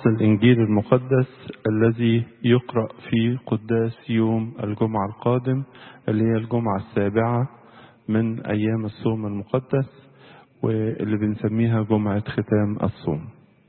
فصل الإنجيل المقدس الذي يقرأ في قداس يوم الجمعة القادم اللي هي الجمعة السابعة من أيام الصوم المقدس واللي بنسميها جمعة ختام الصوم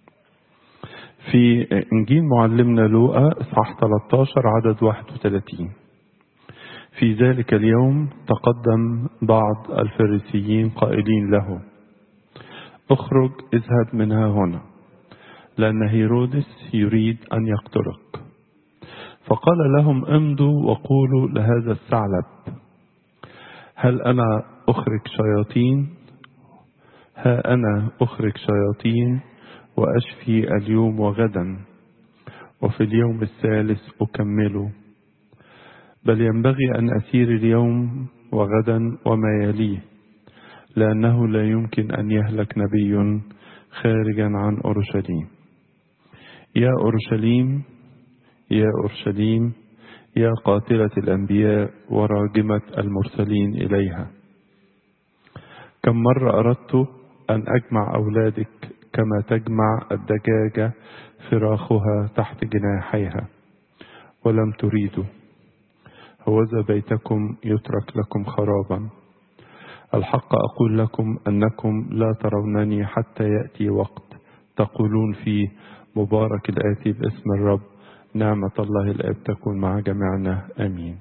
في إنجيل معلمنا لوقا إصحاح 13 عدد 31 في ذلك اليوم تقدم بعض الفريسيين قائلين له اخرج اذهب منها هنا لأن هيرودس يريد أن يقتلك فقال لهم امضوا وقولوا لهذا الثعلب هل أنا أخرج شياطين ها أنا أخرج شياطين وأشفي اليوم وغدا وفي اليوم الثالث أكمله بل ينبغي أن أسير اليوم وغدا وما يليه لأنه لا يمكن أن يهلك نبي خارجا عن أورشليم يا أورشليم يا أورشليم يا قاتلة الأنبياء وراجمة المرسلين إليها كم مرة أردت أن أجمع أولادك كما تجمع الدجاجة فراخها تحت جناحيها ولم تريدوا هوذا بيتكم يترك لكم خرابا الحق أقول لكم أنكم لا ترونني حتى يأتي وقت تقولون فيه مبارك الآتي باسم الرب نعمة الله الآب تكون مع جميعنا آمين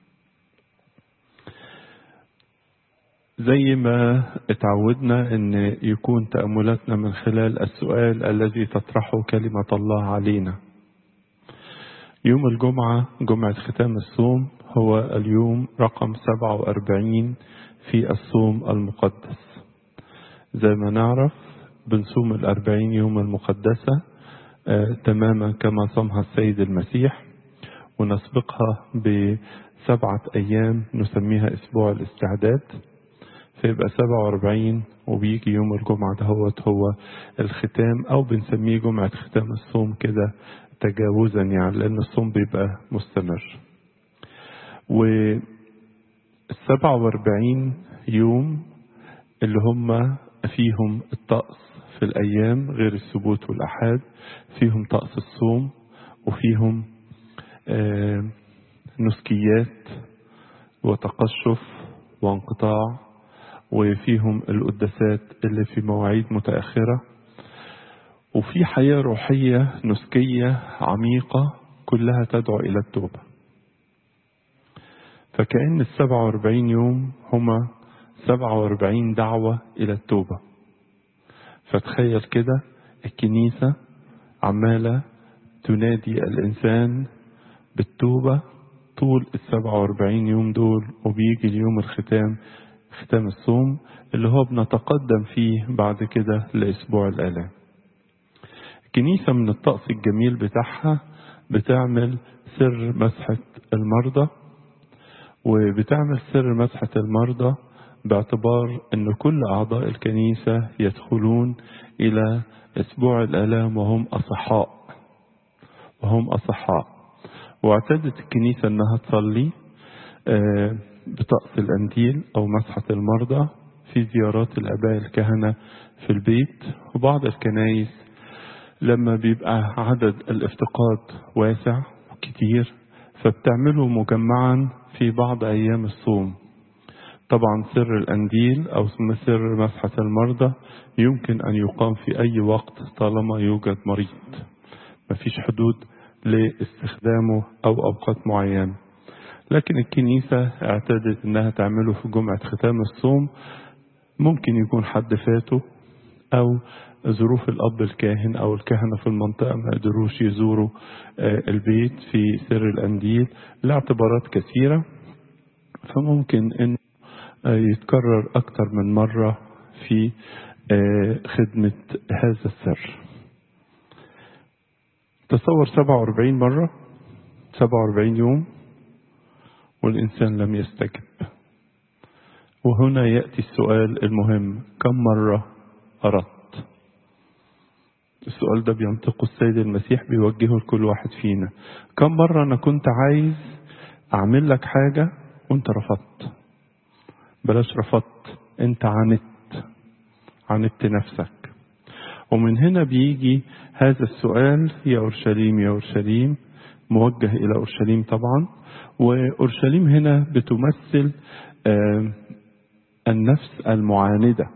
زي ما اتعودنا ان يكون تأملاتنا من خلال السؤال الذي تطرحه كلمة الله علينا يوم الجمعة جمعة ختام الصوم هو اليوم رقم 47 في الصوم المقدس زي ما نعرف بنصوم الأربعين يوم المقدسة آه تماما كما صامها السيد المسيح ونسبقها بسبعة أيام نسميها أسبوع الاستعداد فيبقى 47 وبيجي يوم الجمعة دهوت هو الختام أو بنسميه جمعة ختام الصوم كده تجاوزا يعني لأن الصوم بيبقى مستمر وال 47 يوم اللي هم فيهم الطقس في الأيام غير السبوت والأحاد فيهم طقس الصوم وفيهم آه نسكيات وتقشف وانقطاع وفيهم القداسات اللي في مواعيد متأخرة وفي حياة روحية نسكية عميقة كلها تدعو إلى التوبة فكأن السبعة واربعين يوم هما سبعة واربعين دعوة إلى التوبة فتخيل كده الكنيسة عمالة تنادي الإنسان بالتوبة طول السبعة واربعين يوم دول وبيجي اليوم الختام ختام الصوم اللي هو بنتقدم فيه بعد كده لأسبوع الآلام الكنيسة من الطقس الجميل بتاعها بتعمل سر مسحة المرضى وبتعمل سر مسحة المرضى باعتبار أن كل أعضاء الكنيسة يدخلون إلى أسبوع الآلام وهم أصحاء وهم أصحاء واعتادت الكنيسة أنها تصلي بطقس الأنديل أو مسحة المرضى في زيارات الآباء الكهنة في البيت وبعض الكنايس لما بيبقى عدد الافتقاد واسع كتير فبتعمله مجمعا في بعض أيام الصوم طبعا سر الأنديل أو سر مسحة المرضى يمكن أن يقام في أي وقت طالما يوجد مريض مفيش حدود لاستخدامه أو أوقات معينة لكن الكنيسة اعتادت انها تعمله في جمعة ختام الصوم ممكن يكون حد فاته او ظروف الاب الكاهن او الكهنة في المنطقة ما قدروش يزوروا البيت في سر الانديل لاعتبارات كثيرة فممكن انه يتكرر اكتر من مرة في خدمة هذا السر تصور 47 مرة 47 يوم والإنسان لم يستجب وهنا يأتي السؤال المهم كم مرة أردت السؤال ده بينطقه السيد المسيح بيوجهه لكل واحد فينا كم مرة أنا كنت عايز أعمل لك حاجة وأنت رفضت بلاش رفضت أنت عاندت عاندت نفسك ومن هنا بيجي هذا السؤال يا أورشليم يا أورشليم موجه إلى أورشليم طبعا وأورشليم هنا بتمثل النفس المعاندة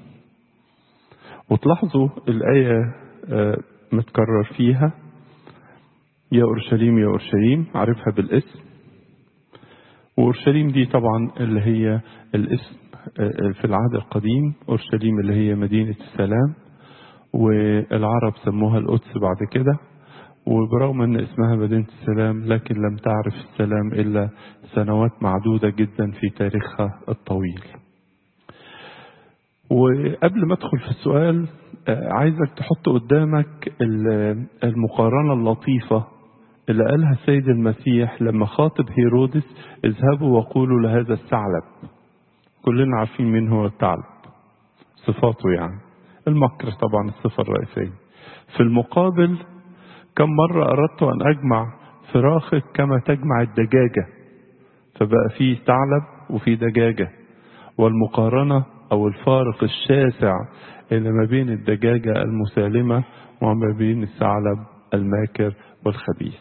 وتلاحظوا الآية متكرر فيها يا أورشليم يا أورشليم عارفها بالاسم وأورشليم دي طبعا اللي هي الاسم في العهد القديم أورشليم اللي هي مدينة السلام والعرب سموها القدس بعد كده وبرغم ان اسمها مدينة السلام لكن لم تعرف السلام الا سنوات معدودة جدا في تاريخها الطويل وقبل ما ادخل في السؤال عايزك تحط قدامك المقارنة اللطيفة اللي قالها السيد المسيح لما خاطب هيرودس اذهبوا وقولوا لهذا الثعلب كلنا عارفين مين هو الثعلب صفاته يعني المكر طبعا الصفة الرئيسية في المقابل كم مرة أردت أن أجمع فراخك كما تجمع الدجاجة فبقى في ثعلب وفي دجاجة والمقارنة أو الفارق الشاسع اللي ما بين الدجاجة المسالمة وما بين الثعلب الماكر والخبيث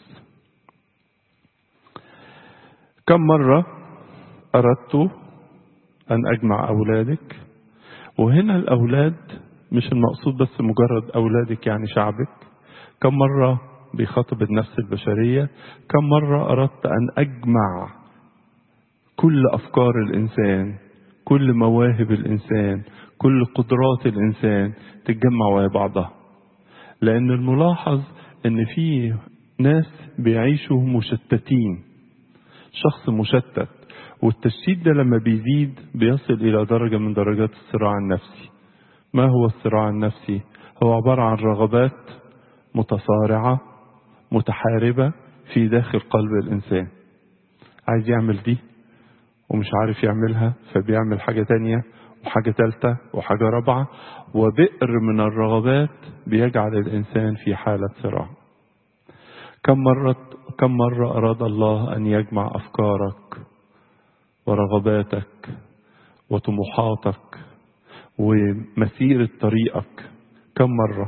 كم مرة أردت أن أجمع أولادك وهنا الأولاد مش المقصود بس مجرد أولادك يعني شعبك كم مرة بيخاطب النفس البشرية كم مرة أردت أن أجمع كل أفكار الإنسان كل مواهب الإنسان كل قدرات الإنسان تتجمع ويا بعضها لأن الملاحظ أن في ناس بيعيشوا مشتتين شخص مشتت والتشتيت ده لما بيزيد بيصل إلى درجة من درجات الصراع النفسي ما هو الصراع النفسي هو عبارة عن رغبات متصارعة متحاربة في داخل قلب الإنسان عايز يعمل دي ومش عارف يعملها فبيعمل حاجة تانية وحاجة تالتة وحاجة رابعة وبئر من الرغبات بيجعل الإنسان في حالة صراع كم مرة كم مرة أراد الله أن يجمع أفكارك ورغباتك وطموحاتك ومسيرة طريقك كم مرة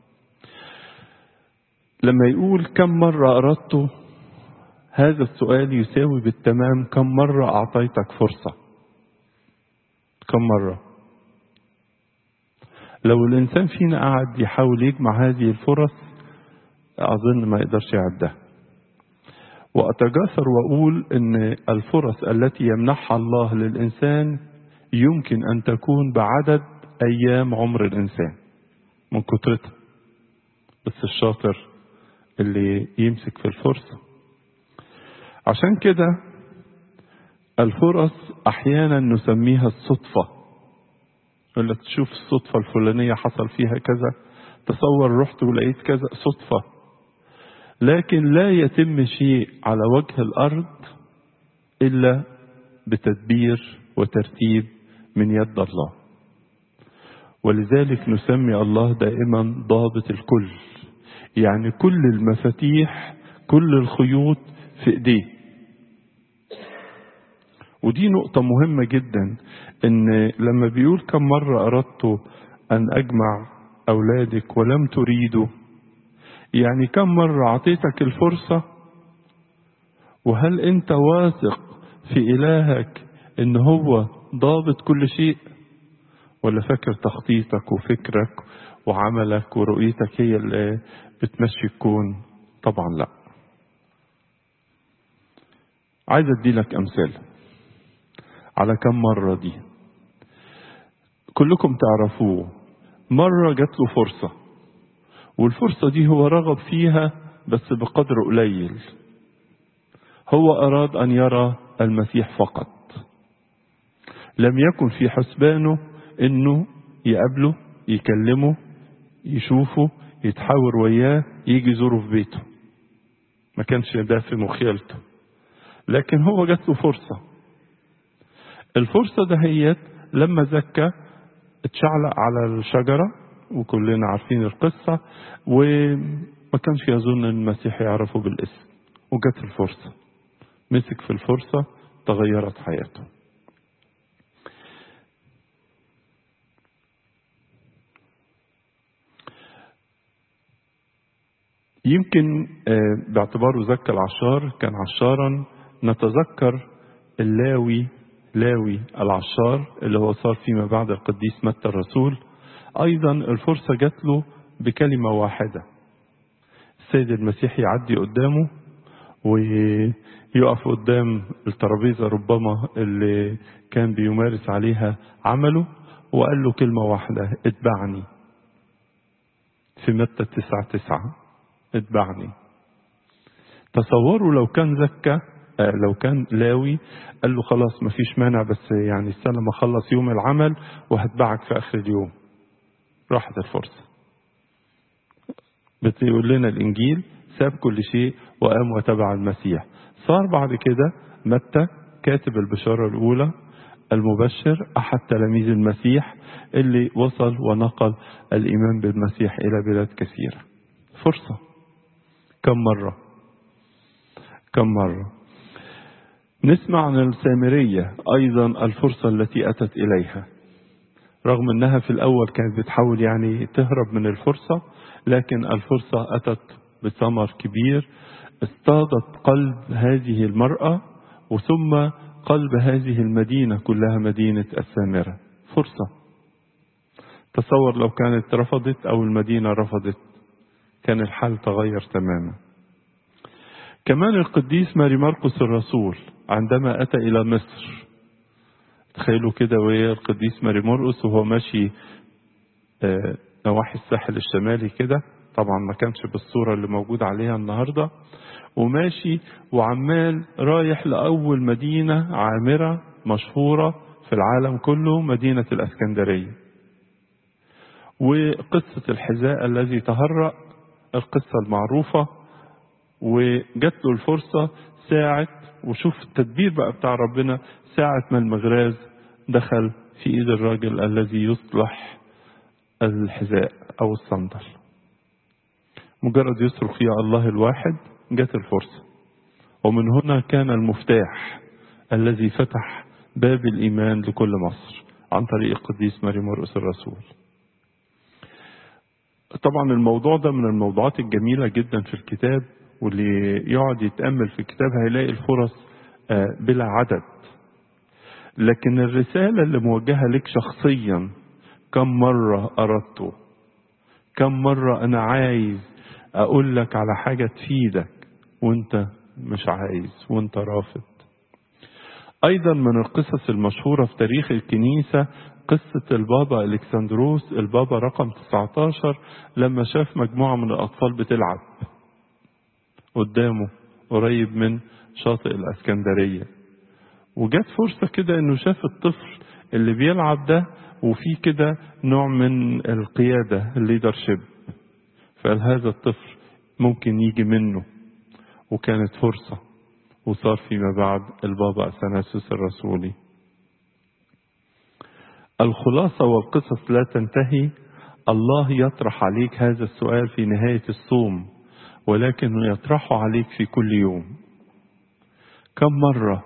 لما يقول كم مرة أردت هذا السؤال يساوي بالتمام كم مرة أعطيتك فرصة كم مرة لو الإنسان فينا قعد يحاول يجمع هذه الفرص أظن ما يقدرش يعدها وأتجاسر وأقول أن الفرص التي يمنحها الله للإنسان يمكن أن تكون بعدد أيام عمر الإنسان من كترتها بس الشاطر اللي يمسك في الفرصة عشان كده الفرص أحيانا نسميها الصدفة يقول لك تشوف الصدفة الفلانية حصل فيها كذا تصور رحت ولقيت كذا صدفة لكن لا يتم شيء على وجه الأرض إلا بتدبير وترتيب من يد الله ولذلك نسمي الله دائما ضابط الكل يعني كل المفاتيح كل الخيوط في ايديه ودي نقطة مهمة جدا ان لما بيقول كم مرة اردت ان اجمع اولادك ولم تريدوا يعني كم مرة اعطيتك الفرصة وهل انت واثق في الهك ان هو ضابط كل شيء ولا فاكر تخطيطك وفكرك وعملك ورؤيتك هي اللي بتمشي الكون طبعا لا عايز ادي لك امثله على كم مرة دي كلكم تعرفوه مرة جات له فرصة والفرصة دي هو رغب فيها بس بقدر قليل هو أراد أن يرى المسيح فقط لم يكن في حسبانه انه يقابله يكلمه يشوفه يتحاور وياه يجي يزوره في بيته ما كانش ده في مخيلته لكن هو جات له فرصة الفرصة دهيت لما زكى اتشعلق على الشجرة وكلنا عارفين القصة وما كانش يظن ان المسيح يعرفه بالاسم وجت الفرصة مسك في الفرصة تغيرت حياته يمكن باعتباره زكى العشار كان عشارا نتذكر اللاوي لاوي العشار اللي هو صار فيما بعد القديس متى الرسول أيضا الفرصة جات له بكلمة واحدة السيد المسيح يعدي قدامه ويقف قدام الترابيزة ربما اللي كان بيمارس عليها عمله وقال له كلمة واحدة اتبعني في متى تسعة تسعة اتبعني تصوروا لو كان زكى لو كان لاوي قال له خلاص مفيش مانع بس يعني استنى ما اخلص يوم العمل وهتبعك في اخر اليوم راحت الفرصه بتقول لنا الانجيل ساب كل شيء وقام وتبع المسيح صار بعد كده متى كاتب البشاره الاولى المبشر احد تلاميذ المسيح اللي وصل ونقل الايمان بالمسيح الى بلاد كثيره فرصه كم مره كم مره نسمع عن السامرية أيضا الفرصة التي أتت إليها رغم أنها في الأول كانت بتحاول يعني تهرب من الفرصة لكن الفرصة أتت بثمر كبير اصطادت قلب هذه المرأة وثم قلب هذه المدينة كلها مدينة السامرة فرصة تصور لو كانت رفضت أو المدينة رفضت كان الحال تغير تماما كمان القديس ماري مرقس الرسول عندما أتى إلى مصر تخيلوا كده وهي القديس ماري مرقس وهو ماشي آه نواحي الساحل الشمالي كده طبعا ما كانش بالصورة اللي موجود عليها النهاردة وماشي وعمال رايح لأول مدينة عامرة مشهورة في العالم كله مدينة الأسكندرية وقصة الحذاء الذي تهرأ القصة المعروفة وجات له الفرصة ساعة وشوف التدبير بقى بتاع ربنا ساعة ما المغراز دخل في ايد الراجل الذي يصلح الحذاء او الصندل مجرد يصرخ يا الله الواحد جت الفرصة ومن هنا كان المفتاح الذي فتح باب الإيمان لكل مصر عن طريق القديس ماري مرقس الرسول طبعا الموضوع ده من الموضوعات الجميلة جدا في الكتاب واللي يقعد يتأمل في الكتاب هيلاقي الفرص بلا عدد لكن الرسالة اللي موجهة لك شخصيا كم مرة أردته كم مرة أنا عايز أقول لك على حاجة تفيدك وأنت مش عايز وأنت رافض أيضا من القصص المشهورة في تاريخ الكنيسة قصة البابا الكسندروس البابا رقم 19 لما شاف مجموعة من الأطفال بتلعب قدامه قريب من شاطئ الاسكندريه وجت فرصه كده انه شاف الطفل اللي بيلعب ده وفي كده نوع من القياده الليدرشيب فقال هذا الطفل ممكن يجي منه وكانت فرصه وصار فيما بعد البابا اثناسيوس الرسولي الخلاصه والقصص لا تنتهي الله يطرح عليك هذا السؤال في نهايه الصوم ولكنه يطرحه عليك في كل يوم كم مرة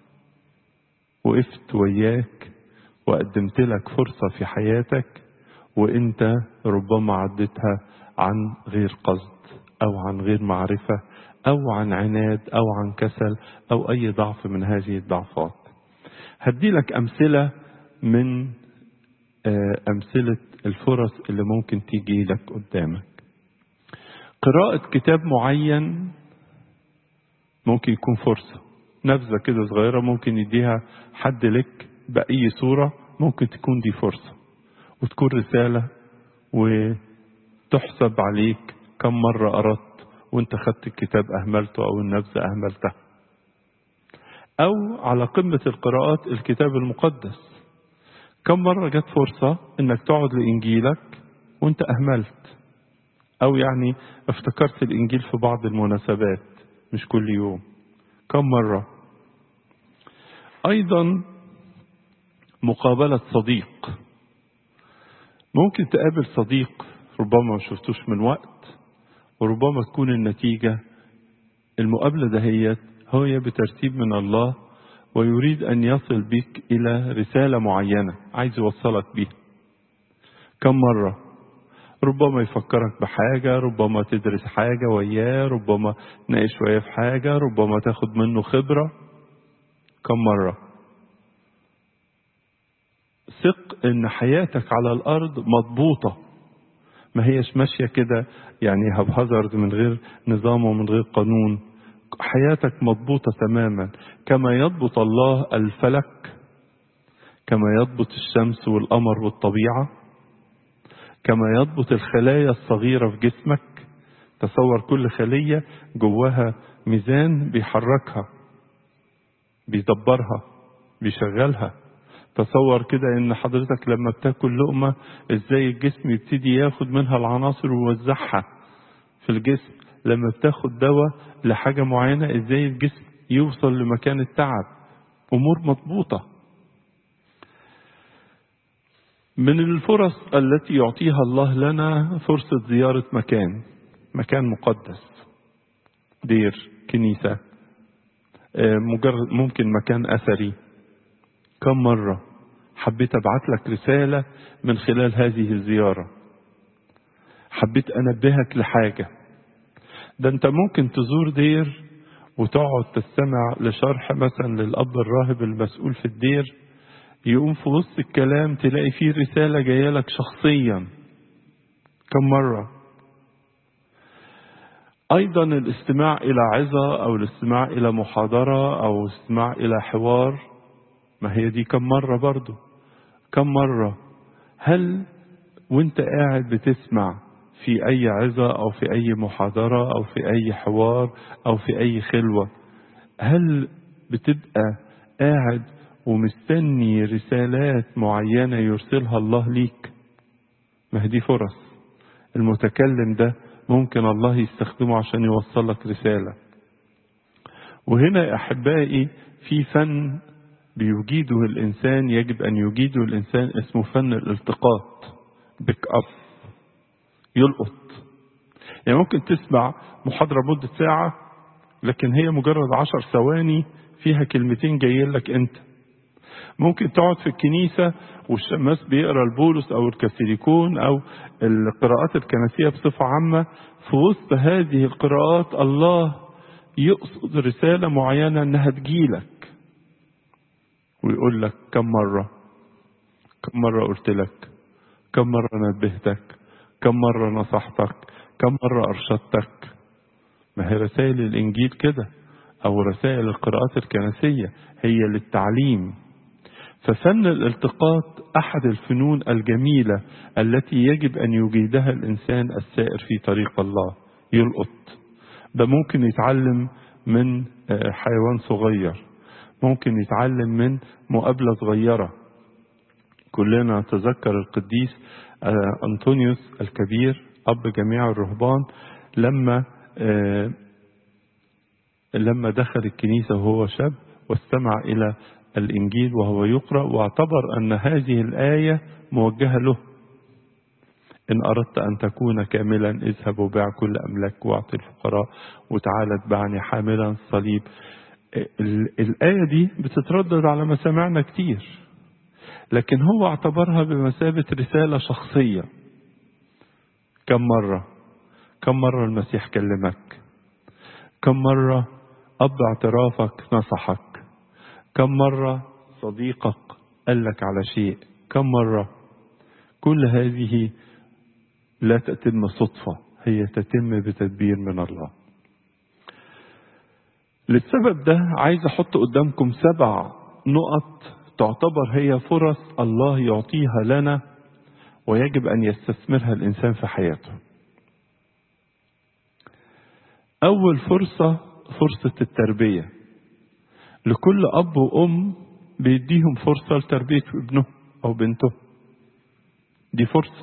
وقفت وياك وقدمت لك فرصة في حياتك وانت ربما عدتها عن غير قصد او عن غير معرفة او عن عناد او عن كسل او اي ضعف من هذه الضعفات هدي لك امثلة من امثلة الفرص اللي ممكن تيجي لك قدامك قراءة كتاب معين ممكن يكون فرصة نبذة كده صغيرة ممكن يديها حد لك بأي صورة ممكن تكون دي فرصة وتكون رسالة وتحسب عليك كم مرة أردت وانت خدت الكتاب أهملته أو النبذة أهملتها أو على قمة القراءات الكتاب المقدس كم مرة جت فرصة انك تقعد لإنجيلك وانت أهملت أو يعني افتكرت الإنجيل في بعض المناسبات مش كل يوم كم مرة أيضا مقابلة صديق ممكن تقابل صديق ربما ما شفتوش من وقت وربما تكون النتيجة المقابلة دهيت هي بترتيب من الله ويريد أن يصل بك إلى رسالة معينة عايز يوصلك بيها كم مرة ربما يفكرك بحاجة ربما تدرس حاجة وياه ربما تناقش شوية في حاجة ربما تاخد منه خبرة كم مرة ثق ان حياتك على الارض مضبوطة ما هيش ماشية كده يعني هبهزرد من غير نظام ومن غير قانون حياتك مضبوطة تماما كما يضبط الله الفلك كما يضبط الشمس والقمر والطبيعة كما يضبط الخلايا الصغيرة في جسمك تصور كل خلية جواها ميزان بيحركها بيدبرها بيشغلها تصور كده ان حضرتك لما بتاكل لقمة ازاي الجسم يبتدي ياخد منها العناصر ويوزعها في الجسم لما بتاخد دواء لحاجة معينة ازاي الجسم يوصل لمكان التعب امور مضبوطة من الفرص التي يعطيها الله لنا فرصة زيارة مكان مكان مقدس دير كنيسة مجرد ممكن مكان أثري كم مرة حبيت أبعت لك رسالة من خلال هذه الزيارة حبيت أنبهك لحاجة ده أنت ممكن تزور دير وتقعد تستمع لشرح مثلا للأب الراهب المسؤول في الدير يقوم في وسط الكلام تلاقي فيه رسالة جاية لك شخصيا كم مرة أيضا الاستماع إلى عظة أو الاستماع إلى محاضرة أو الاستماع إلى حوار ما هي دي كم مرة برضو كم مرة هل وانت قاعد بتسمع في أي عظة أو في أي محاضرة أو في أي حوار أو في أي خلوة هل بتبقى قاعد ومستني رسالات معينة يرسلها الله ليك ما هي دي فرص المتكلم ده ممكن الله يستخدمه عشان يوصل لك رسالة وهنا يا أحبائي في فن بيجيده الإنسان يجب أن يجيده الإنسان اسمه فن الالتقاط بيك أب يلقط يعني ممكن تسمع محاضرة مدة ساعة لكن هي مجرد عشر ثواني فيها كلمتين جايين لك أنت ممكن تقعد في الكنيسة والشماس بيقرا البولس أو الكاثوليكون أو القراءات الكنسية بصفة عامة في وسط هذه القراءات الله يقصد رسالة معينة أنها تجيلك ويقول لك كم مرة كم مرة قلت لك كم مرة نبهتك كم مرة نصحتك كم مرة أرشدتك ما هي رسائل الإنجيل كده أو رسائل القراءات الكنسية هي للتعليم ففن الالتقاط أحد الفنون الجميلة التي يجب أن يجيدها الإنسان السائر في طريق الله يلقط ده ممكن يتعلم من حيوان صغير ممكن يتعلم من مقابلة صغيرة كلنا نتذكر القديس أنطونيوس الكبير أب جميع الرهبان لما لما دخل الكنيسة وهو شاب واستمع إلى الإنجيل وهو يقرأ واعتبر أن هذه الآية موجهة له إن أردت أن تكون كاملا اذهب وبيع كل أملاك واعطي الفقراء وتعالى اتبعني حاملا الصليب الآية دي بتتردد على مسامعنا كتير لكن هو اعتبرها بمثابة رسالة شخصية كم مرة كم مرة المسيح كلمك كم مرة أب اعترافك نصحك كم مرة صديقك قال لك على شيء كم مرة كل هذه لا تتم صدفة هي تتم بتدبير من الله للسبب ده عايز احط قدامكم سبع نقط تعتبر هي فرص الله يعطيها لنا ويجب ان يستثمرها الانسان في حياته اول فرصة فرصة التربية لكل اب وام بيديهم فرصة لتربية ابنه او بنته دي فرصة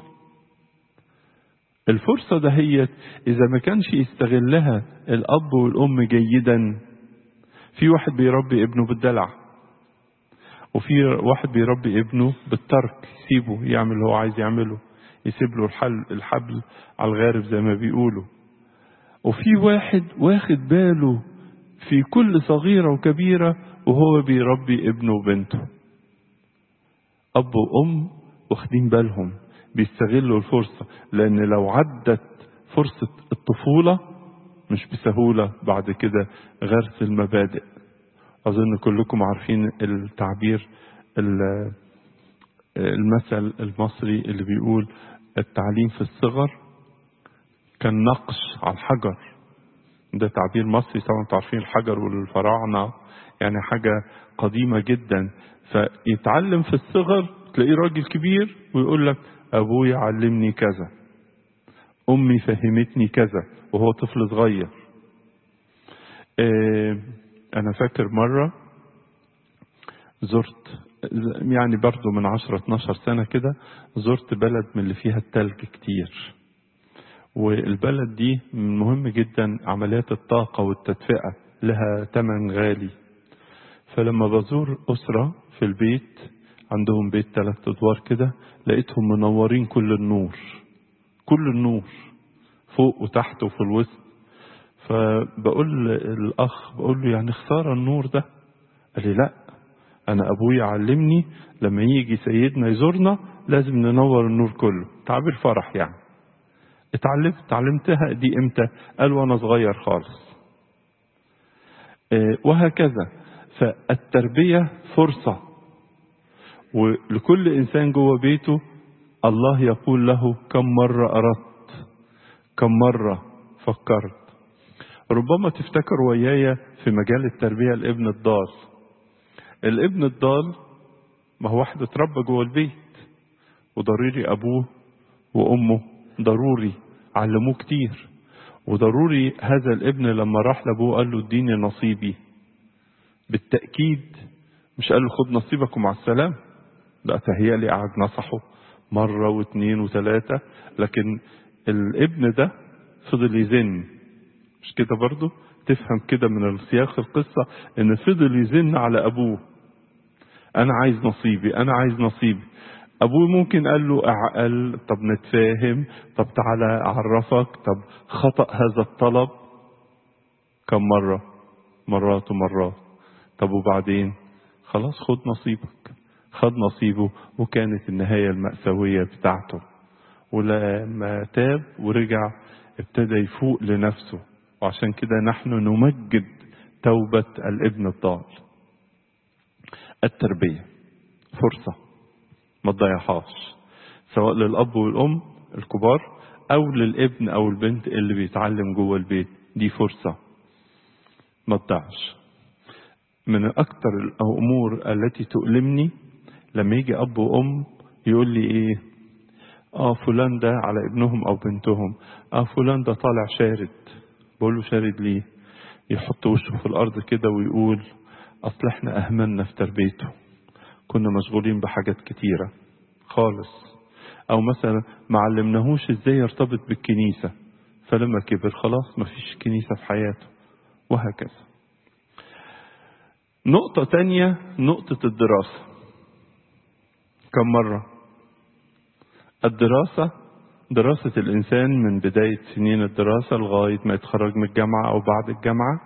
الفرصة دهيت إذا ما كانش يستغلها الأب والأم جيدا في واحد بيربي ابنه بالدلع وفي واحد بيربي ابنه بالترك يسيبه يعمل اللي هو عايز يعمله يسيب له الحل الحبل على الغارب زي ما بيقولوا وفي واحد واخد باله في كل صغيرة وكبيرة وهو بيربي ابنه وبنته أب وأم واخدين بالهم بيستغلوا الفرصة لأن لو عدت فرصة الطفولة مش بسهولة بعد كده غرس المبادئ أظن كلكم عارفين التعبير المثل المصري اللي بيقول التعليم في الصغر كالنقش على الحجر ده تعبير مصري طبعا انتوا عارفين الحجر والفراعنة يعني حاجة قديمة جدا فيتعلم في الصغر تلاقيه راجل كبير ويقول لك أبويا علمني كذا أمي فهمتني كذا وهو طفل صغير اه أنا فاكر مرة زرت يعني برضو من 10 12 سنة كده زرت بلد من اللي فيها التلج كتير والبلد دي مهم جدا عمليات الطاقة والتدفئة لها تمن غالي فلما بزور أسرة في البيت عندهم بيت ثلاث أدوار كده لقيتهم منورين كل النور كل النور فوق وتحت وفي الوسط فبقول الأخ بقول له يعني خسارة النور ده قال لي لا أنا أبويا علمني لما يجي سيدنا يزورنا لازم ننور النور كله تعبير فرح يعني اتعلمت اتعلمتها دي امتى قال وانا صغير خالص اه وهكذا فالتربية فرصة ولكل إنسان جوه بيته الله يقول له كم مرة أردت كم مرة فكرت ربما تفتكر ويايا في مجال التربية الابن الضال الابن الضال ما هو واحد اتربى جوه البيت وضروري أبوه وأمه ضروري علموه كتير وضروري هذا الابن لما راح لابوه قال له اديني نصيبي بالتأكيد مش قال له خد نصيبك ومع السلامة لا تهيألي قعد نصحه مرة واثنين وثلاثة لكن الابن ده فضل يزن مش كده برضه تفهم كده من السياق القصة ان فضل يزن على ابوه انا عايز نصيبي انا عايز نصيبي ابوه ممكن قال له قال طب نتفاهم طب تعالى اعرفك طب خطأ هذا الطلب كم مرة مرات ومرات طب وبعدين خلاص خد نصيبك خد نصيبه وكانت النهاية المأساوية بتاعته ولما تاب ورجع ابتدى يفوق لنفسه وعشان كده نحن نمجد توبة الابن الضال التربية فرصة ما تضيعهاش سواء للأب والأم الكبار أو للابن أو البنت اللي بيتعلم جوه البيت دي فرصة ما تضيعش من أكثر الأمور التي تؤلمني لما يجي أب وأم يقول لي إيه آه فلان ده على ابنهم أو بنتهم آه فلان ده طالع شارد بقول له شارد ليه يحط وشه في الأرض كده ويقول أصل إحنا أهملنا في تربيته كنا مشغولين بحاجات كتيرة خالص أو مثلا ما علمناهوش إزاي يرتبط بالكنيسة فلما كبر خلاص مفيش كنيسة في حياته وهكذا نقطة تانية نقطة الدراسة كم مرة الدراسة دراسة الإنسان من بداية سنين الدراسة لغاية ما يتخرج من الجامعة أو بعد الجامعة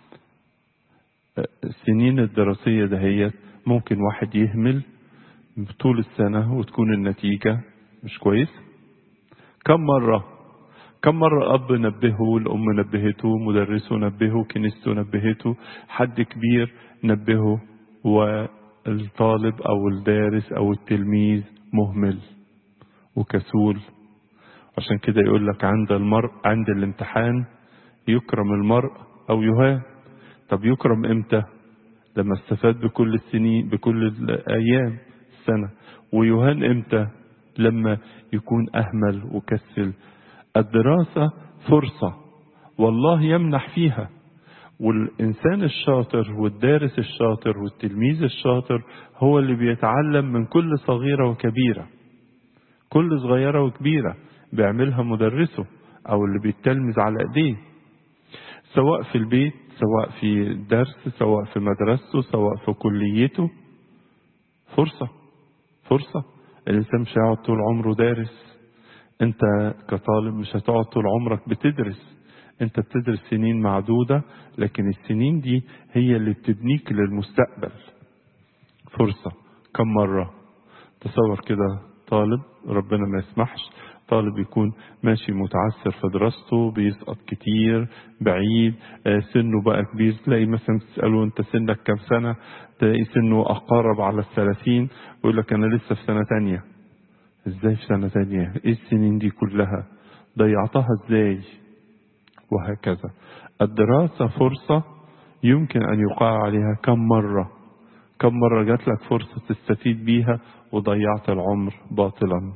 السنين الدراسية دهيت ممكن واحد يهمل طول السنة وتكون النتيجة مش كويس كم مرة كم مرة أب نبهه الأم نبهته مدرسه نبهه كنيسته نبهته حد كبير نبهه والطالب أو الدارس أو التلميذ مهمل وكسول عشان كده يقول لك عند المرء عند الامتحان يكرم المرء أو يهان طب يكرم إمتى لما استفاد بكل السنين بكل الأيام السنة ويهان إمتى لما يكون أهمل وكسل الدراسة فرصة والله يمنح فيها والإنسان الشاطر والدارس الشاطر والتلميذ الشاطر هو اللي بيتعلم من كل صغيرة وكبيرة كل صغيرة وكبيرة بيعملها مدرسه أو اللي بيتلمذ على إيديه سواء في البيت سواء في الدرس سواء في مدرسته سواء في كليته فرصة فرصة الإنسان مش هيقعد طول عمره دارس أنت كطالب مش هتقعد طول عمرك بتدرس أنت بتدرس سنين معدودة لكن السنين دي هي اللي بتبنيك للمستقبل فرصة كم مرة تصور كده طالب ربنا ما يسمحش طالب يكون ماشي متعثر في دراسته بيسقط كتير بعيد سنه بقى كبير تلاقي مثلا تسأله انت سنك كم سنة تلاقي سنه أقارب على الثلاثين ويقول لك أنا لسه في سنة تانية ازاي في سنة تانية ايه السنين دي كلها ضيعتها ازاي وهكذا الدراسة فرصة يمكن أن يقع عليها كم مرة كم مرة جات لك فرصة تستفيد بيها وضيعت العمر باطلا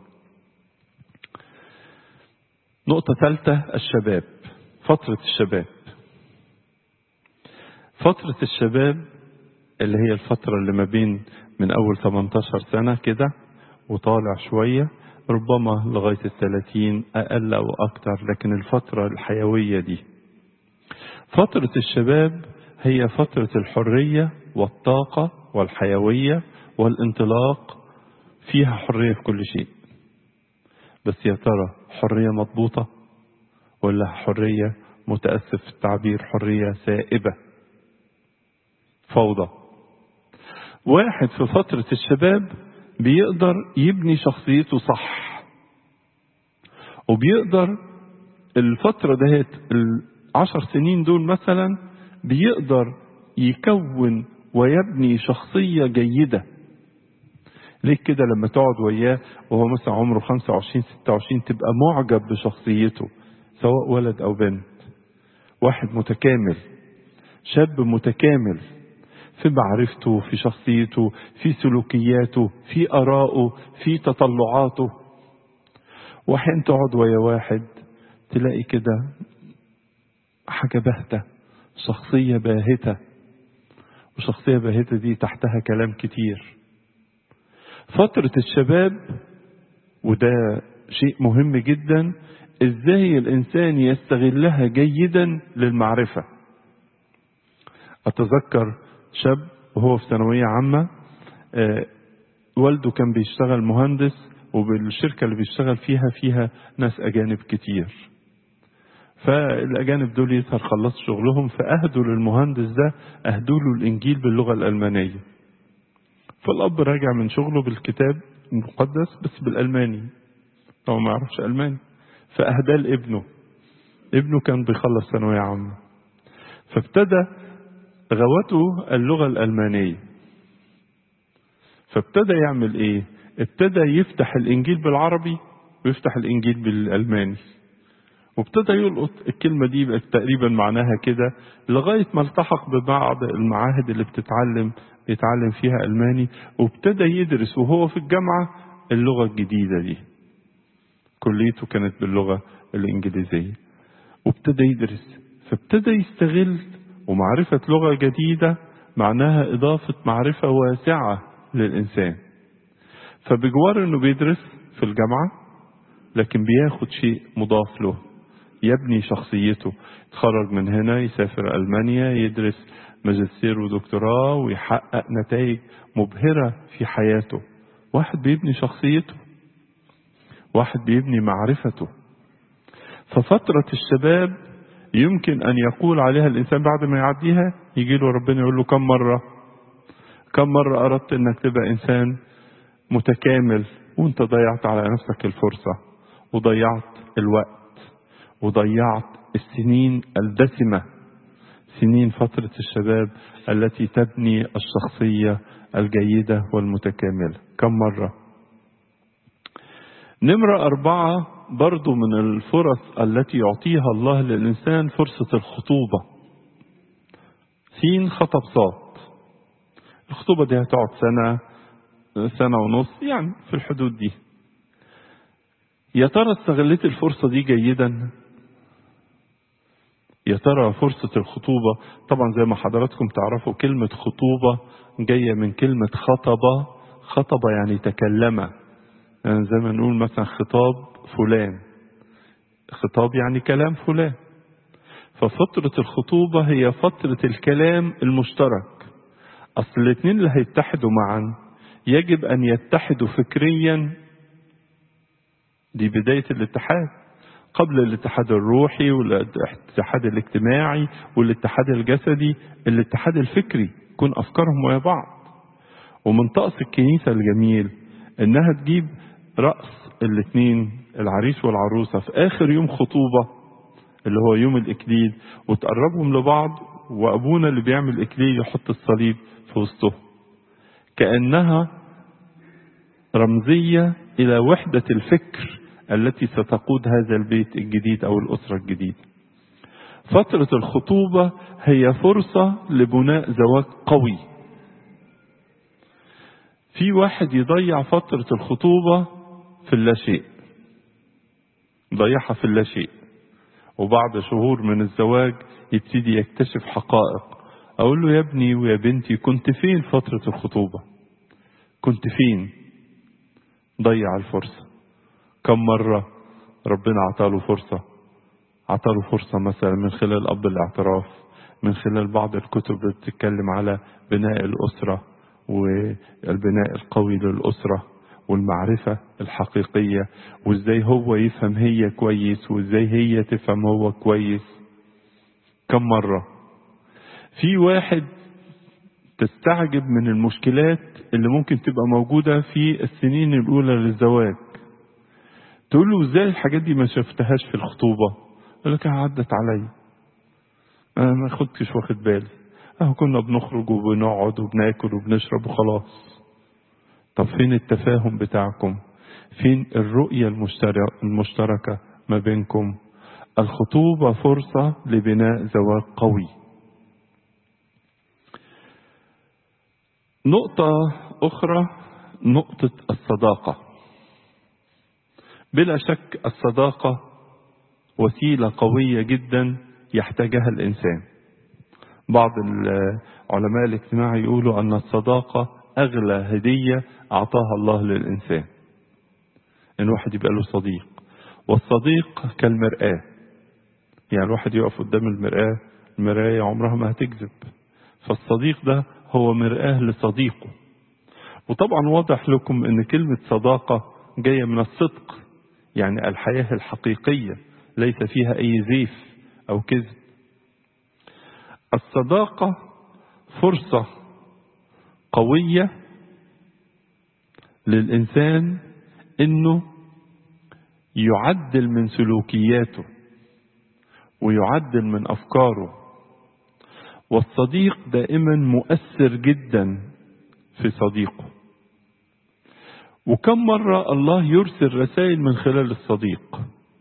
نقطة ثالثة الشباب فترة الشباب فترة الشباب اللي هي الفترة اللي ما بين من أول 18 سنة كده وطالع شوية ربما لغاية الثلاثين أقل أو أكتر لكن الفترة الحيوية دي فترة الشباب هي فترة الحرية والطاقة والحيوية والانطلاق فيها حرية في كل شيء بس يا ترى حرية مضبوطة ولا حرية متأسف في التعبير حرية سائبة فوضى واحد في فترة الشباب بيقدر يبني شخصيته صح وبيقدر الفترة دهت العشر سنين دول مثلا بيقدر يكون ويبني شخصية جيدة ليه كده لما تقعد وياه وهو مثلا عمره 25 26 تبقى معجب بشخصيته سواء ولد أو بنت واحد متكامل شاب متكامل في معرفته في شخصيته في سلوكياته في آرائه في تطلعاته وحين تقعد ويا واحد تلاقي كده حاجة باهتة شخصية باهتة وشخصية باهتة دي تحتها كلام كتير فترة الشباب وده شيء مهم جدا ازاي الانسان يستغلها جيدا للمعرفة اتذكر شاب وهو في ثانوية عامة آه والده كان بيشتغل مهندس وبالشركة اللي بيشتغل فيها فيها ناس أجانب كتير فالأجانب دول يظهر خلصوا شغلهم فأهدوا للمهندس ده أهدوا له الإنجيل باللغة الألمانية فالأب راجع من شغله بالكتاب المقدس بس بالألماني هو ما يعرفش ألماني فأهداه لابنه ابنه كان بيخلص ثانوية عامة فابتدى غوته اللغة الألمانية فابتدى يعمل ايه ابتدى يفتح الانجيل بالعربي ويفتح الانجيل بالالماني وابتدى يلقط الكلمة دي بقت تقريبا معناها كده لغاية ما التحق ببعض المعاهد اللي بتتعلم بيتعلم فيها ألماني وابتدى يدرس وهو في الجامعة اللغة الجديدة دي كليته كانت باللغة الإنجليزية وابتدى يدرس فابتدى يستغل ومعرفة لغة جديدة معناها إضافة معرفة واسعة للإنسان فبجوار إنه بيدرس في الجامعة لكن بياخد شيء مضاف له يبني شخصيته يتخرج من هنا يسافر ألمانيا يدرس ماجستير ودكتوراه ويحقق نتائج مبهرة في حياته واحد بيبني شخصيته واحد بيبني معرفته ففترة الشباب يمكن أن يقول عليها الإنسان بعد ما يعديها يجي له ربنا يقول له كم مرة كم مرة أردت أنك تبقى إنسان متكامل وأنت ضيعت على نفسك الفرصة وضيعت الوقت وضيعت السنين الدسمة سنين فترة الشباب التي تبني الشخصية الجيدة والمتكاملة كم مرة نمرة أربعة برضو من الفرص التي يعطيها الله للإنسان فرصة الخطوبة سين خطب صاد الخطوبة دي هتقعد سنة سنة ونص يعني في الحدود دي يا ترى استغلت الفرصة دي جيدا يا ترى فرصة الخطوبة طبعا زي ما حضراتكم تعرفوا كلمة خطوبة جاية من كلمة خطبة خطبة يعني تكلم يعني زي ما نقول مثلا خطاب فلان خطاب يعني كلام فلان ففترة الخطوبة هي فترة الكلام المشترك أصل الاثنين اللي هيتحدوا معا يجب أن يتحدوا فكريا دي بداية الاتحاد قبل الاتحاد الروحي والاتحاد الاجتماعي والاتحاد الجسدي الاتحاد الفكري يكون أفكارهم ويا بعض ومن طقس الكنيسة الجميل إنها تجيب رأس الاتنين العريس والعروسة في آخر يوم خطوبة اللي هو يوم الإكليل وتقربهم لبعض وأبونا اللي بيعمل إكليل يحط الصليب في وسطهم كأنها رمزية إلى وحدة الفكر التي ستقود هذا البيت الجديد أو الأسرة الجديدة فترة الخطوبة هي فرصة لبناء زواج قوي في واحد يضيع فترة الخطوبة في اللاشيء يضيعها في اللاشيء وبعد شهور من الزواج يبتدي يكتشف حقائق أقول له يا ابني ويا بنتي كنت فين فترة الخطوبة كنت فين ضيع الفرصة كم مرة ربنا عطاله فرصة عطاله فرصة مثلا من خلال أب الاعتراف من خلال بعض الكتب اللي بتتكلم على بناء الأسرة والبناء القوي للأسرة والمعرفة الحقيقية وازاي هو يفهم هي كويس وازاي هي تفهم هو كويس كم مرة في واحد تستعجب من المشكلات اللي ممكن تبقى موجودة في السنين الأولى للزواج تقول له ازاي الحاجات دي ما شفتهاش في الخطوبة يقول لك عدت عليا انا ما خدتش واخد بالي اهو كنا بنخرج وبنقعد وبناكل وبنشرب وخلاص طب فين التفاهم بتاعكم فين الرؤية المشتركة ما بينكم الخطوبة فرصة لبناء زواج قوي نقطة أخرى نقطة الصداقة بلا شك الصداقة وسيلة قوية جدا يحتاجها الإنسان بعض العلماء الاجتماع يقولوا أن الصداقة أغلى هدية أعطاها الله للإنسان إن واحد يبقى له صديق والصديق كالمرآة يعني الواحد يقف قدام المرآة المراية عمرها ما هتكذب فالصديق ده هو مرآة لصديقه وطبعا واضح لكم ان كلمة صداقة جاية من الصدق يعني الحياة الحقيقية ليس فيها اي زيف او كذب الصداقة فرصة قوية للإنسان إنه يعدل من سلوكياته ويعدل من أفكاره والصديق دائما مؤثر جدا في صديقه وكم مرة الله يرسل رسائل من خلال الصديق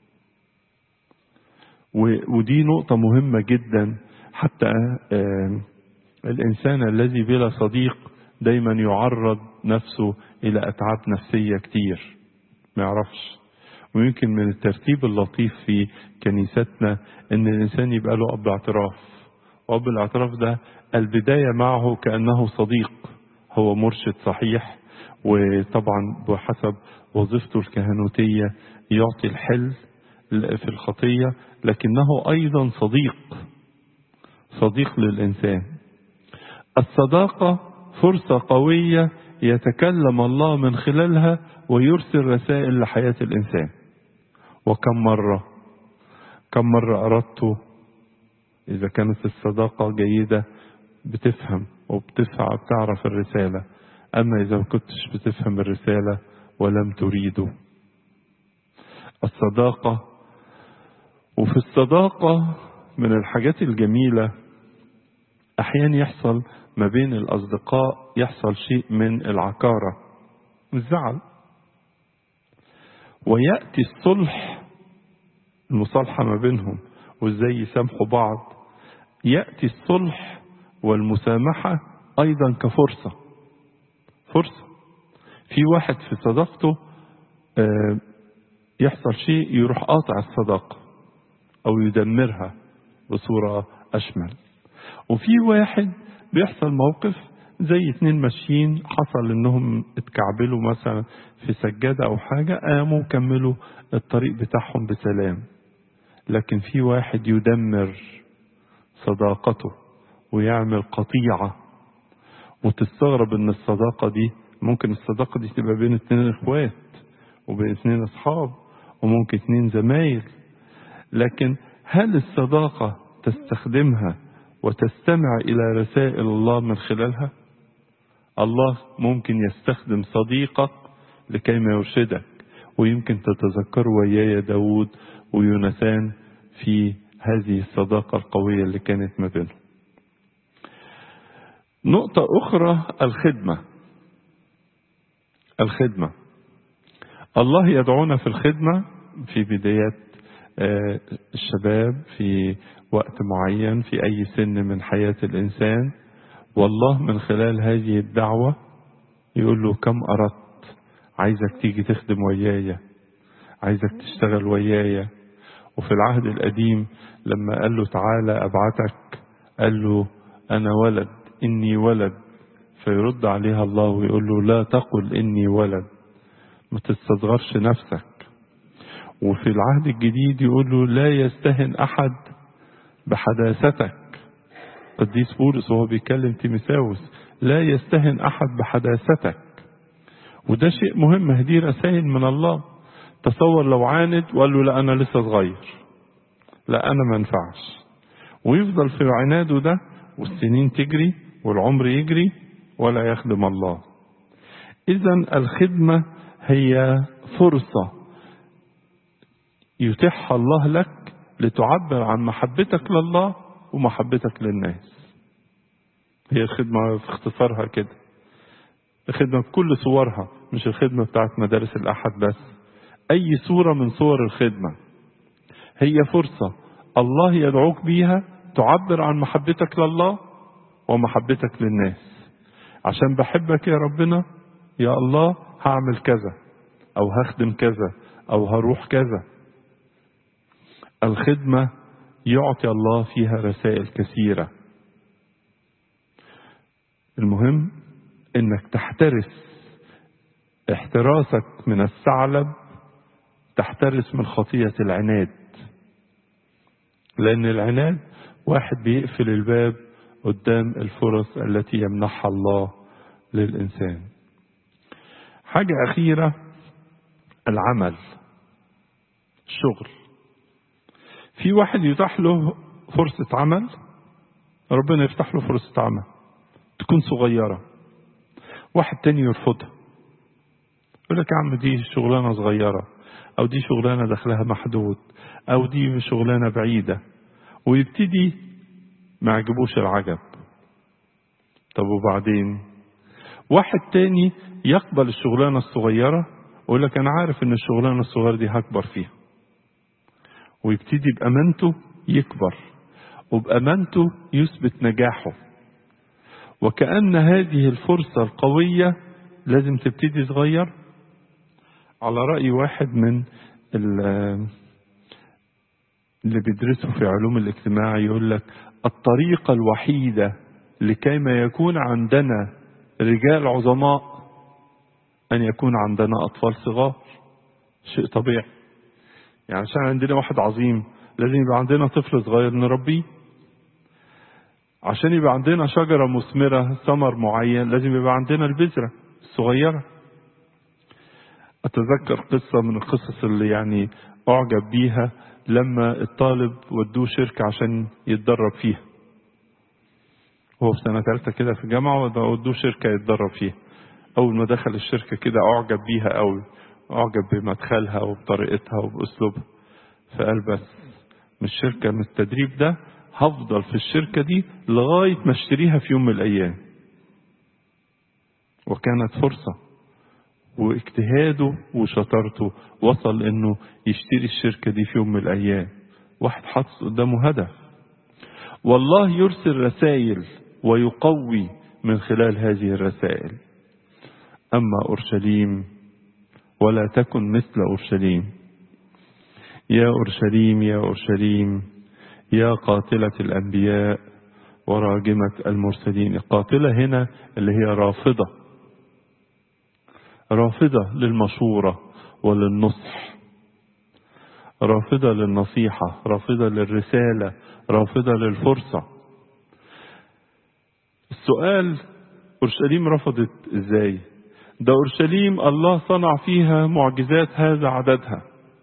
ودي نقطة مهمة جدا حتى الإنسان الذي بلا صديق دايما يعرض نفسه إلى أتعاب نفسية كتير ما يعرفش ويمكن من الترتيب اللطيف في كنيستنا ان الانسان يبقى له اب اعتراف واب الاعتراف ده البدايه معه كانه صديق هو مرشد صحيح وطبعا بحسب وظيفته الكهنوتيه يعطي الحل في الخطيه لكنه ايضا صديق صديق للانسان الصداقه فرصه قويه يتكلم الله من خلالها ويرسل رسائل لحياه الانسان وكم مرة كم مرة أردت إذا كانت الصداقة جيدة بتفهم وبتفهم بتعرف الرسالة أما إذا ما كنتش بتفهم الرسالة ولم تريده الصداقة وفي الصداقة من الحاجات الجميلة أحيانا يحصل ما بين الأصدقاء يحصل شيء من العكارة الزعل ويأتي الصلح المصالحة ما بينهم وازاي يسامحوا بعض يأتي الصلح والمسامحة أيضا كفرصة فرصة في واحد في صداقته يحصل شيء يروح قاطع الصداقة أو يدمرها بصورة أشمل وفي واحد بيحصل موقف زي اتنين ماشيين حصل انهم اتكعبلوا مثلا في سجادة او حاجة قاموا كملوا الطريق بتاعهم بسلام لكن في واحد يدمر صداقته ويعمل قطيعة وتستغرب ان الصداقة دي ممكن الصداقة دي تبقى بين اتنين اخوات وبين اتنين اصحاب وممكن اتنين زمايل لكن هل الصداقة تستخدمها وتستمع إلى رسائل الله من خلالها الله ممكن يستخدم صديقك لكي ما يرشدك ويمكن تتذكروا ويايا داود ويونسان في هذه الصداقة القوية اللي كانت ما بينهم نقطة أخرى الخدمة الخدمة الله يدعونا في الخدمة في بدايات الشباب في وقت معين في أي سن من حياة الإنسان والله من خلال هذه الدعوة يقول له كم أردت عايزك تيجي تخدم ويايا عايزك تشتغل ويايا وفي العهد القديم لما قال له تعالى أبعتك قال له أنا ولد إني ولد فيرد عليها الله ويقول له لا تقل إني ولد ما تستصغرش نفسك وفي العهد الجديد يقول له لا يستهن أحد بحداثتك قديس بولس وهو بيكلم تيمساوس لا يستهن أحد بحداثتك وده شيء مهم هدي رسائل من الله تصور لو عاند وقال له لا أنا لسه صغير لا أنا ما ينفعش ويفضل في عناده ده والسنين تجري والعمر يجري ولا يخدم الله إذا الخدمة هي فرصة يتيحها الله لك لتعبر عن محبتك لله ومحبتك للناس هي الخدمة في اختصارها كده الخدمة بكل صورها مش الخدمة بتاعت مدارس الأحد بس أي صورة من صور الخدمة هي فرصة الله يدعوك بيها تعبر عن محبتك لله ومحبتك للناس عشان بحبك يا ربنا يا الله هعمل كذا أو هخدم كذا أو هروح كذا الخدمة يعطي الله فيها رسائل كثيرة المهم انك تحترس احتراسك من الثعلب تحترس من خطية العناد لأن العناد واحد بيقفل الباب قدام الفرص التي يمنحها الله للإنسان حاجة أخيرة العمل الشغل في واحد يتاح له فرصة عمل ربنا يفتح له فرصة عمل تكون صغيرة واحد تاني يرفضها يقول لك يا عم دي شغلانة صغيرة أو دي شغلانة دخلها محدود أو دي شغلانة بعيدة ويبتدي ما عجبوش العجب طب وبعدين واحد تاني يقبل الشغلانة الصغيرة ويقول لك أنا عارف إن الشغلانة الصغيرة دي هكبر فيها ويبتدي بأمانته يكبر وبأمانته يثبت نجاحه وكأن هذه الفرصة القوية لازم تبتدي صغير على رأي واحد من اللي بيدرسوا في علوم الاجتماع يقول لك الطريقة الوحيدة لكيما يكون عندنا رجال عظماء أن يكون عندنا أطفال صغار شيء طبيعي يعني عشان عندنا واحد عظيم لازم يبقى عندنا طفل صغير نربيه عشان يبقى عندنا شجرة مثمرة ثمر معين لازم يبقى عندنا البذرة الصغيرة أتذكر قصة من القصص اللي يعني أعجب بيها لما الطالب ودوه شركة عشان يتدرب فيها هو في سنة ثالثة كده في الجامعة ودوه شركة يتدرب فيها أول ما دخل الشركة كده أعجب بيها أوي أعجب بمدخلها وبطريقتها وبأسلوبها فقال بس من الشركة من التدريب ده هفضل في الشركة دي لغاية ما اشتريها في يوم من الأيام وكانت فرصة واجتهاده وشطارته وصل انه يشتري الشركة دي في يوم من الأيام واحد حاطط قدامه هدف والله يرسل رسائل ويقوي من خلال هذه الرسائل أما أورشليم ولا تكن مثل أورشليم يا أورشليم يا أورشليم يا قاتلة الأنبياء وراجمة المرسلين القاتلة هنا اللي هي رافضة رافضة للمشورة وللنصح رافضة للنصيحة رافضة للرسالة رافضة للفرصة السؤال أورشليم رفضت إزاي ده أورشليم الله صنع فيها معجزات هذا عددها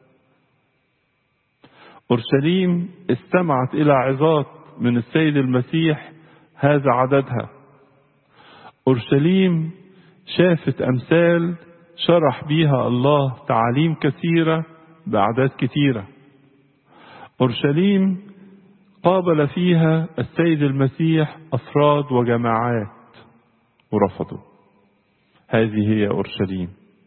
أورشليم استمعت إلى عظات من السيد المسيح هذا عددها أورشليم شافت أمثال شرح بيها الله تعاليم كثيرة بأعداد كثيرة أورشليم قابل فيها السيد المسيح أفراد وجماعات ورفضوا هذه هي أورشليم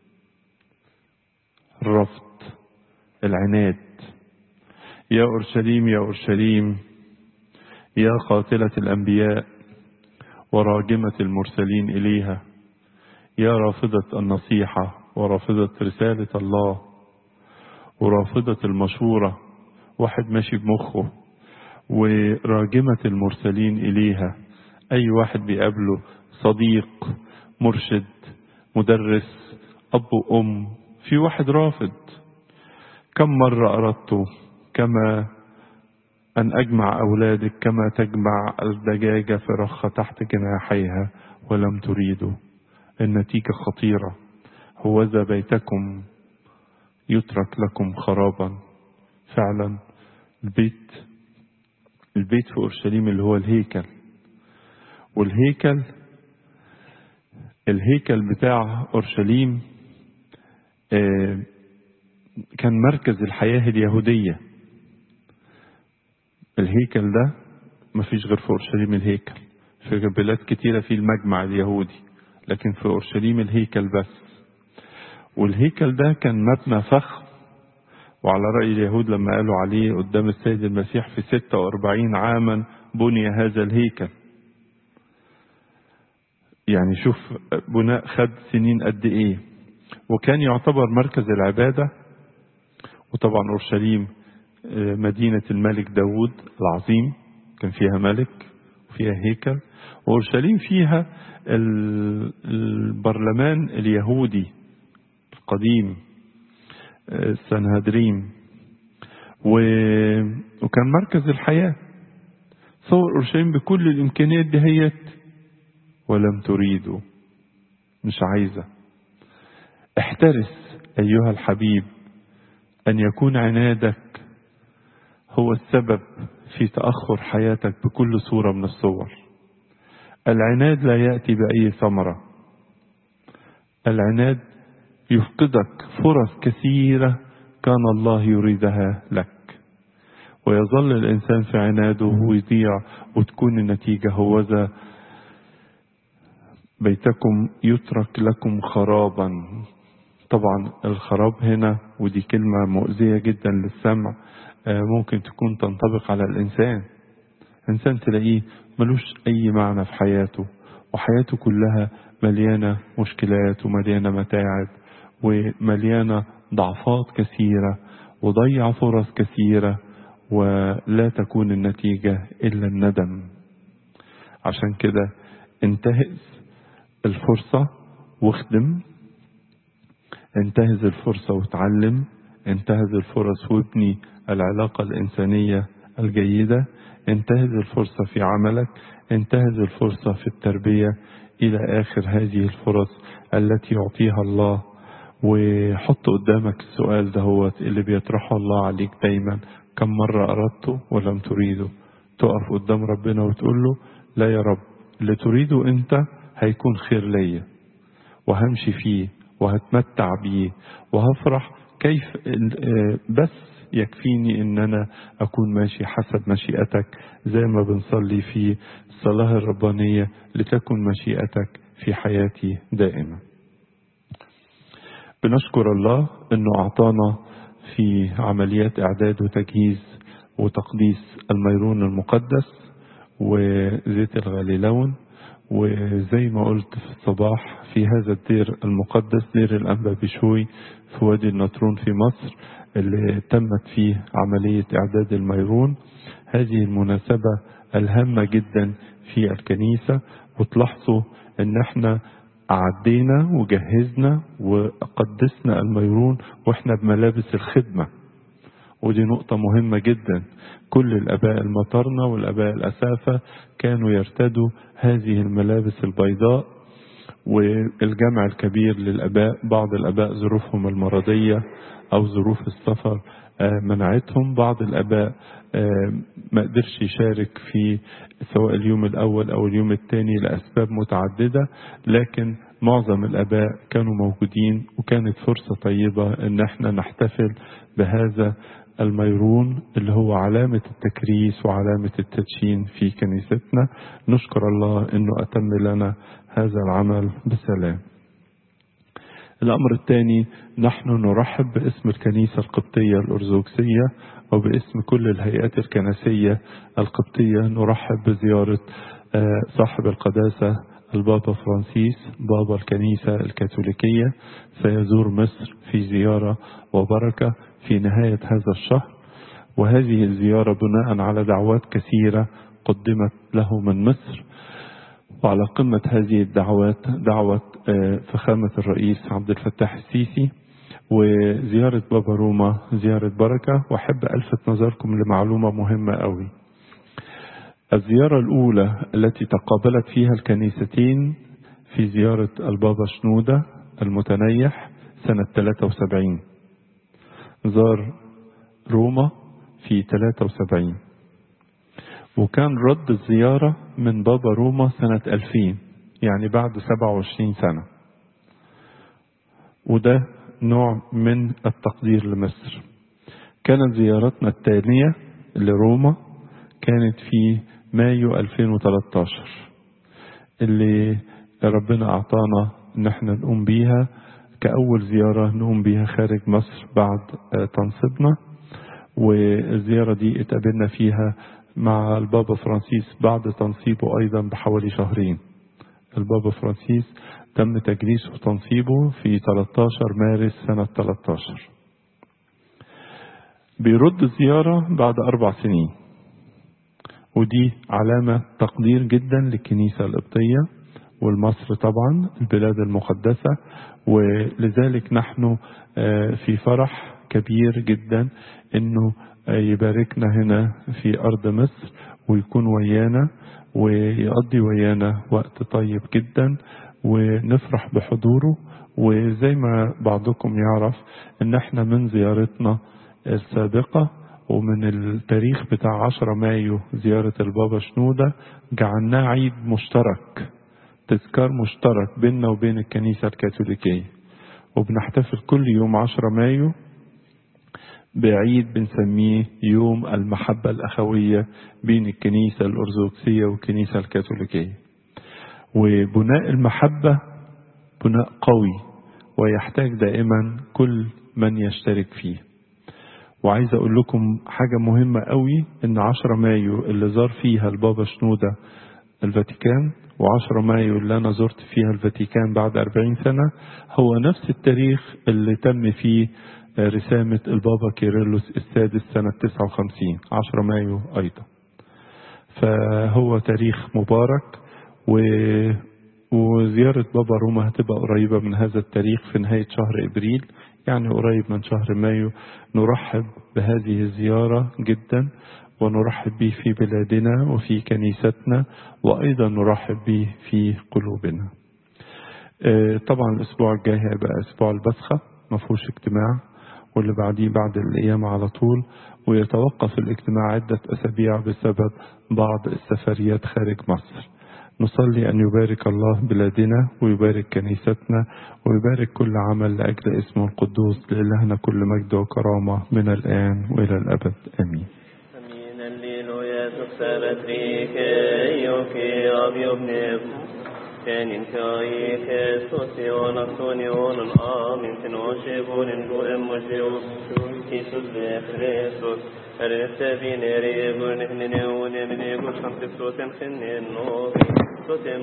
الرفض العناد يا أورشليم يا أورشليم يا قاتلة الأنبياء وراجمة المرسلين إليها يا رافضة النصيحة ورافضة رسالة الله ورافضة المشورة واحد ماشي بمخه وراجمة المرسلين إليها أي واحد بيقابله صديق مرشد مدرس أب وأم في واحد رافض كم مرة أردت كما أن أجمع أولادك كما تجمع الدجاجة فرخة تحت جناحيها ولم تريدوا النتيجة خطيرة هوذا بيتكم يترك لكم خرابا فعلا البيت البيت في أورشليم اللي هو الهيكل والهيكل الهيكل بتاع أورشليم كان مركز الحياة اليهودية الهيكل ده مفيش غير في أورشليم الهيكل في بلاد كتيرة في المجمع اليهودي لكن في أورشليم الهيكل بس والهيكل ده كان مبنى فخم وعلى رأي اليهود لما قالوا عليه قدام السيد المسيح في 46 عاما بني هذا الهيكل يعني شوف بناء خد سنين قد ايه وكان يعتبر مركز العبادة وطبعا أورشليم مدينة الملك داود العظيم كان فيها ملك وفيها هيكل وأورشليم فيها البرلمان اليهودي القديم السنهدريم وكان مركز الحياة صور أورشليم بكل الإمكانيات دهيت ولم تريدوا مش عايزة احترس أيها الحبيب أن يكون عنادك هو السبب في تأخر حياتك بكل صورة من الصور العناد لا يأتي بأي ثمرة العناد يفقدك فرص كثيرة كان الله يريدها لك ويظل الإنسان في عناده ويضيع وتكون النتيجة هوذا بيتكم يترك لكم خرابا طبعا الخراب هنا ودي كلمة مؤذية جدا للسمع ممكن تكون تنطبق على الإنسان إنسان تلاقيه ملوش أي معنى في حياته وحياته كلها مليانة مشكلات ومليانة متاعب ومليانة ضعفات كثيرة وضيع فرص كثيرة ولا تكون النتيجة إلا الندم عشان كده انتهز الفرصة واخدم انتهز الفرصة وتعلم انتهز الفرص وابني العلاقة الإنسانية الجيدة انتهز الفرصة في عملك انتهز الفرصة في التربية إلى آخر هذه الفرص التي يعطيها الله وحط قدامك السؤال دهوت اللي بيطرحه الله عليك دايما كم مرة أردته ولم تريده تقف قدام ربنا وتقول له لا يا رب اللي تريده أنت هيكون خير ليا وهمشي فيه وهتمتع بيه وهفرح كيف بس يكفيني ان انا اكون ماشي حسب مشيئتك زي ما بنصلي في الصلاة الربانية لتكن مشيئتك في حياتي دائما بنشكر الله انه اعطانا في عمليات اعداد وتجهيز وتقديس الميرون المقدس وزيت الغاليلون وزي ما قلت في الصباح في هذا الدير المقدس دير الأنبا بشوي في وادي النطرون في مصر اللي تمت فيه عملية إعداد الميرون هذه المناسبة الهامة جدا في الكنيسة وتلاحظوا ان احنا عدينا وجهزنا وقدسنا الميرون واحنا بملابس الخدمة ودي نقطة مهمة جدا كل الآباء المطرنة والآباء الأسافة كانوا يرتدوا هذه الملابس البيضاء والجمع الكبير للآباء بعض الآباء ظروفهم المرضية أو ظروف السفر منعتهم بعض الآباء ما قدرش يشارك في سواء اليوم الأول أو اليوم الثاني لأسباب متعددة لكن معظم الآباء كانوا موجودين وكانت فرصة طيبة إن احنا نحتفل بهذا الميرون اللي هو علامة التكريس وعلامة التدشين في كنيستنا نشكر الله أنه أتم لنا هذا العمل بسلام الأمر الثاني نحن نرحب باسم الكنيسة القبطية الأرثوذكسية أو باسم كل الهيئات الكنسية القبطية نرحب بزيارة صاحب القداسة البابا فرانسيس بابا الكنيسة الكاثوليكية سيزور مصر في زيارة وبركة في نهاية هذا الشهر وهذه الزيارة بناء على دعوات كثيرة قدمت له من مصر وعلى قمة هذه الدعوات دعوة فخامة الرئيس عبد الفتاح السيسي وزيارة بابا روما زيارة بركة وأحب ألفت نظركم لمعلومة مهمة قوي الزيارة الأولى التي تقابلت فيها الكنيستين في زيارة البابا شنودة المتنيح سنة 73 زار روما في 73 وكان رد الزيارة من بابا روما سنة 2000 يعني بعد 27 سنة وده نوع من التقدير لمصر كانت زيارتنا الثانية لروما كانت في مايو 2013 اللي ربنا أعطانا إن احنا نقوم بيها كأول زيارة نقوم بيها خارج مصر بعد تنصيبنا والزيارة دي اتقابلنا فيها مع البابا فرانسيس بعد تنصيبه أيضا بحوالي شهرين البابا فرانسيس تم تجليسه وتنصيبه في 13 مارس سنة 13 بيرد الزيارة بعد أربع سنين ودي علامة تقدير جدا للكنيسة القبطية والمصر طبعا البلاد المقدسة ولذلك نحن في فرح كبير جدا انه يباركنا هنا في ارض مصر ويكون ويانا ويقضي ويانا وقت طيب جدا ونفرح بحضوره وزي ما بعضكم يعرف ان احنا من زيارتنا السابقة ومن التاريخ بتاع 10 مايو زيارة البابا شنودة جعلناه عيد مشترك تذكار مشترك بيننا وبين الكنيسة الكاثوليكية وبنحتفل كل يوم 10 مايو بعيد بنسميه يوم المحبة الأخوية بين الكنيسة الأرثوذكسية والكنيسة الكاثوليكية وبناء المحبة بناء قوي ويحتاج دائما كل من يشترك فيه وعايز أقول لكم حاجة مهمة قوي إن 10 مايو اللي زار فيها البابا شنودة الفاتيكان و10 مايو اللي أنا زرت فيها الفاتيكان بعد 40 سنة هو نفس التاريخ اللي تم فيه رسامة البابا كيرلس السادس سنة 59 10 مايو أيضا فهو تاريخ مبارك و وزيارة بابا روما هتبقى قريبة من هذا التاريخ في نهاية شهر إبريل يعني قريب من شهر مايو نرحب بهذه الزيارة جدا ونرحب به في بلادنا وفي كنيستنا وأيضا نرحب به في قلوبنا طبعا الأسبوع الجاي هيبقى أسبوع البسخة ما فيهوش اجتماع واللي بعديه بعد الأيام على طول ويتوقف الاجتماع عدة أسابيع بسبب بعض السفريات خارج مصر نصلي أن يبارك الله بلادنا ويبارك كنيستنا ويبارك كل عمل لأجل اسمه القدوس لإلهنا كل مجد وكرامة من الآن وإلى الأبد آمين Amin. Alleluia, succedet rike, ioki abiobneb. Kenin kai Christusion aktionionen amin sin oshevonen go emmojeus. Jesus de Christus. Erste binere gun hnen neune mine gun sam Christus en hnen no.